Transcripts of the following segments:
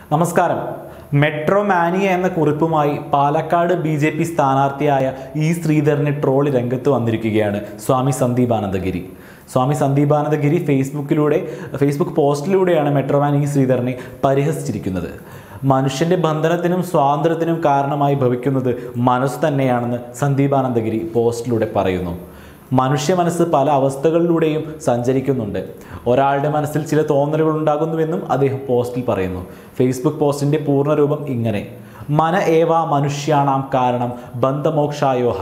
നമസ്കാരം metro mania എന്ന കുറിപ്പുമായി പാലക്കാട് ബി ജെ പി സ്ഥാനാർത്ഥിയായ ഇ ശ്രീധരന് ട്രോളി രംഗത്ത് വന്നിരിക്കുകയാണ് സ്വാമി സന്ദീപാനന്ദഗിരി സ്വാമി സന്ദീപാനന്ദഗിരി ഫേസ്ബുക്കിലൂടെ ഫേസ്ബുക്ക് പോസ്റ്റിലൂടെയാണ് മെട്രോമാൻ ഇ ശ്രീധരനെ പരിഹസിച്ചിരിക്കുന്നത് മനുഷ്യന്റെ ബന്ധനത്തിനും സ്വാതന്ത്ര്യത്തിനും കാരണമായി ഭവിക്കുന്നത് മനസ്സ് തന്നെയാണെന്ന് സന്ദീപാനന്ദഗിരി പോസ്റ്റിലൂടെ പറയുന്നു മനുഷ്യ മനസ്സ് പല അവസ്ഥകളിലൂടെയും സഞ്ചരിക്കുന്നുണ്ട് ഒരാളുടെ മനസ്സിൽ ചില തോന്നലുകൾ ഉണ്ടാകുന്നുവെന്നും അദ്ദേഹം പോസ്റ്റിൽ പറയുന്നു ഫേസ്ബുക്ക് പോസ്റ്റിന്റെ പൂർണ്ണരൂപം ഇങ്ങനെ മന ഏവ മനുഷ്യാണാം കാരണം ബന്ധമോക്ഷായോഹ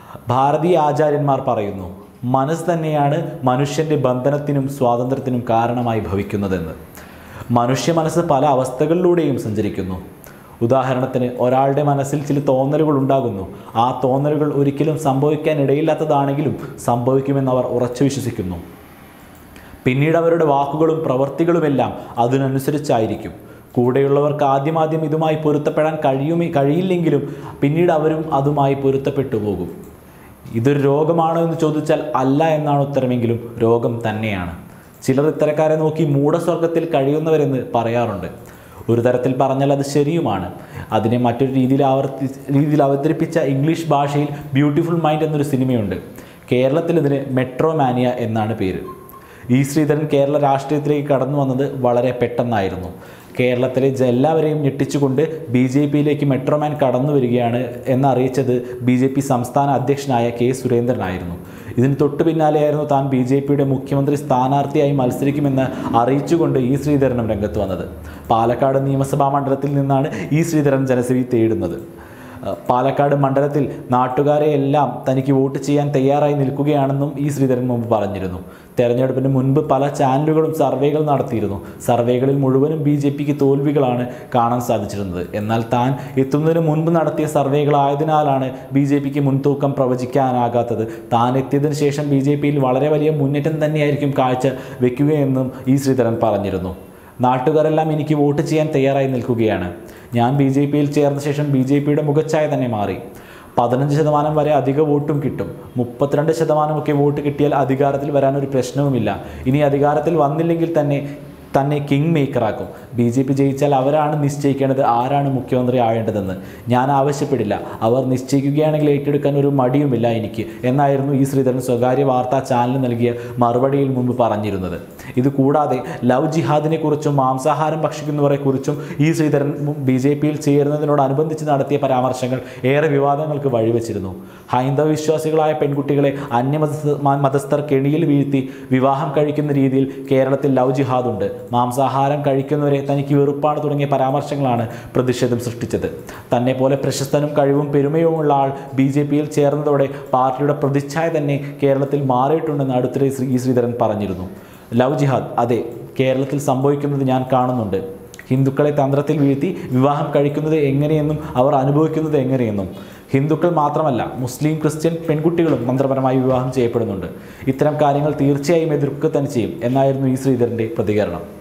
ഭാരതീയ ആചാര്യന്മാർ പറയുന്നു മനസ്സ് തന്നെയാണ് മനുഷ്യന്റെ ബന്ധനത്തിനും സ്വാതന്ത്ര്യത്തിനും കാരണമായി ഭവിക്കുന്നതെന്ന് മനുഷ്യ മനസ്സ് പല അവസ്ഥകളിലൂടെയും സഞ്ചരിക്കുന്നു ഉദാഹരണത്തിന് ഒരാളുടെ മനസ്സിൽ ചില തോന്നലുകൾ ഉണ്ടാകുന്നു ആ തോന്നലുകൾ ഒരിക്കലും സംഭവിക്കാൻ ഇടയില്ലാത്തതാണെങ്കിലും സംഭവിക്കുമെന്ന് അവർ ഉറച്ചു വിശ്വസിക്കുന്നു പിന്നീട് അവരുടെ വാക്കുകളും പ്രവൃത്തികളുമെല്ലാം അതിനനുസരിച്ചായിരിക്കും കൂടെയുള്ളവർക്ക് ആദ്യമാദ്യം ഇതുമായി പൊരുത്തപ്പെടാൻ കഴിയുമേ കഴിയില്ലെങ്കിലും പിന്നീട് അവരും അതുമായി പൊരുത്തപ്പെട്ടു പോകും ഇതൊരു രോഗമാണോ എന്ന് ചോദിച്ചാൽ അല്ല എന്നാണ് ഉത്തരമെങ്കിലും രോഗം തന്നെയാണ് ചിലർ ഇത്തരക്കാരെ നോക്കി മൂഢസ്വർഗത്തിൽ കഴിയുന്നവരെന്ന് പറയാറുണ്ട് ഒരു തരത്തിൽ പറഞ്ഞാൽ അത് ശരിയുമാണ് അതിനെ മറ്റൊരു രീതിയിൽ ആവർത്തി രീതിയിൽ അവതരിപ്പിച്ച ഇംഗ്ലീഷ് ഭാഷയിൽ ബ്യൂട്ടിഫുൾ മൈൻഡ് എന്നൊരു സിനിമയുണ്ട് കേരളത്തിൽ ഇതിന് മെട്രോ മാനിയ എന്നാണ് പേര് ഇ ശ്രീധരൻ കേരള രാഷ്ട്രീയത്തിലേക്ക് കടന്നു വന്നത് വളരെ പെട്ടെന്നായിരുന്നു കേരളത്തിലെ ജ- എല്ലാവരെയും ഞെട്ടിച്ചുകൊണ്ട് ബി ജെ പിയിലേക്ക് മെട്രോമാൻ കടന്നു വരികയാണ് എന്നറിയിച്ചത് ബി ജെ പി സംസ്ഥാന അധ്യക്ഷനായ കെ സുരേന്ദ്രനായിരുന്നു ഇതിന് തൊട്ടു പിന്നാലെയായിരുന്നു താൻ ബി ജെ പിയുടെ മുഖ്യമന്ത്രി സ്ഥാനാർത്ഥിയായി മത്സരിക്കുമെന്ന് അറിയിച്ചുകൊണ്ട് ഇ ശ്രീധരനും രംഗത്ത് വന്നത് പാലക്കാട് നിയമസഭാ മണ്ഡലത്തിൽ നിന്നാണ് ഇ ശ്രീധരൻ ജനസേവി തേടുന്നത് അഹ് പാലക്കാട് മണ്ഡലത്തിൽ നാട്ടുകാരെ എല്ലാം തനിക്ക് വോട്ട് ചെയ്യാൻ തയ്യാറായി നിൽക്കുകയാണെന്നും ഈ ശ്രീധരൻ മുമ്പ് പറഞ്ഞിരുന്നു തെരഞ്ഞെടുപ്പിന് മുൻപ് പല ചാനലുകളും സർവേകൾ നടത്തിയിരുന്നു സർവേകളിൽ മുഴുവനും ബി ജെ പിക്ക് തോൽവികളാണ് കാണാൻ സാധിച്ചിരുന്നത് എന്നാൽ താൻ എത്തുന്നതിന് മുൻപ് നടത്തിയ സർവേകളായതിനാലാണ് ബി ജെ പിക്ക് മുൻതൂക്കം പ്രവചിക്കാനാകാത്തത് താൻ എത്തിയതിനു ശേഷം ബി ജെ പിയിൽ വളരെ വലിയ മുന്നേറ്റം തന്നെയായിരിക്കും കാഴ്ച വെക്കുകയെന്നും ഈ ശ്രീധരൻ പറഞ്ഞിരുന്നു നാട്ടുകാരെല്ലാം എനിക്ക് വോട്ട് ചെയ്യാൻ തയ്യാറായി നിൽക്കുകയാണ് ഞാൻ ബി ജെ പിയിൽ ചേർന്ന ശേഷം ബി ജെ പിയുടെ മുഖച്ഛായ തന്നെ മാറി പതിനഞ്ച് ശതമാനം വരെ അധിക വോട്ടും കിട്ടും മുപ്പത്തിരണ്ട് ശതമാനമൊക്കെ വോട്ട് കിട്ടിയാൽ അധികാരത്തിൽ വരാൻ ഒരു പ്രശ്നവുമില്ല ഇനി അധികാരത്തിൽ വന്നില്ലെങ്കിൽ തന്നെ തന്നെ കിങ് മേക്കറാക്കും ബി ജെ പി ജയിച്ചാൽ അവരാണ് നിശ്ചയിക്കേണ്ടത് ആരാണ് മുഖ്യമന്ത്രി ആവേണ്ടതെന്ന് ഞാൻ ആവശ്യപ്പെടില്ല അവർ നിശ്ചയിക്കുകയാണെങ്കിൽ ഏറ്റെടുക്കാൻ ഒരു മടിയുമില്ല എനിക്ക് എന്നായിരുന്നു ഈ ശ്രീധരൻ സ്വകാര്യ വാർത്താ ചാനലിന് നൽകിയ മറുപടിയിൽ മുമ്പ് പറഞ്ഞിരുന്നത് ഇത് കൂടാതെ ലവ് ജിഹാദിനെ കുറിച്ചും മാംസാഹാരം ഭക്ഷിക്കുന്നവരെ കുറിച്ചും ഈ ശ്രീധരൻ ബി ജെ പിയിൽ ചേരുന്നതിനോടനുബന്ധിച്ച് നടത്തിയ പരാമർശങ്ങൾ ഏറെ വിവാദങ്ങൾക്ക് വഴിവെച്ചിരുന്നു ഹൈന്ദവ വിശ്വാസികളായ പെൺകുട്ടികളെ അന്യമത മതസ്ഥർ കെണിയിൽ വീഴ്ത്തി വിവാഹം കഴിക്കുന്ന രീതിയിൽ കേരളത്തിൽ ലവ് ജിഹാദ് ഉണ്ട് മാംസാഹാരം കഴിക്കുന്നവരെ തനിക്ക് വെറുപ്പാണ് തുടങ്ങിയ പരാമർശങ്ങളാണ് പ്രതിഷേധം സൃഷ്ടിച്ചത് തന്നെ പോലെ പ്രശസ്തനും കഴിവും പെരുമയുമുള്ള ആൾ ബി ജെ പിയിൽ ചേർന്നതോടെ പാർട്ടിയുടെ പ്രതിച്ഛായ തന്നെ കേരളത്തിൽ മാറിയിട്ടുണ്ടെന്ന് അടുത്തിടെ ശ്രീ ഇ ശ്രീധരൻ പറഞ്ഞിരുന്നു ലവ് ജിഹാദ് അതെ കേരളത്തിൽ സംഭവിക്കുന്നത് ഞാൻ കാണുന്നുണ്ട് ഹിന്ദുക്കളെ തന്ത്രത്തിൽ വീഴ്ത്തി വിവാഹം കഴിക്കുന്നത് എങ്ങനെയെന്നും അവർ അനുഭവിക്കുന്നത് എങ്ങനെയെന്നും ഹിന്ദുക്കൾ മാത്രമല്ല മുസ്ലിം ക്രിസ്ത്യൻ പെൺകുട്ടികളും തന്ത്രപരമായി വിവാഹം ചെയ്യപ്പെടുന്നുണ്ട് ഇത്തരം കാര്യങ്ങൾ തീർച്ചയായും എതിർക്കുക തന്നെ ചെയ്യും എന്നായിരുന്നു ഈ ശ്രീധരൻ്റെ പ്രതികരണം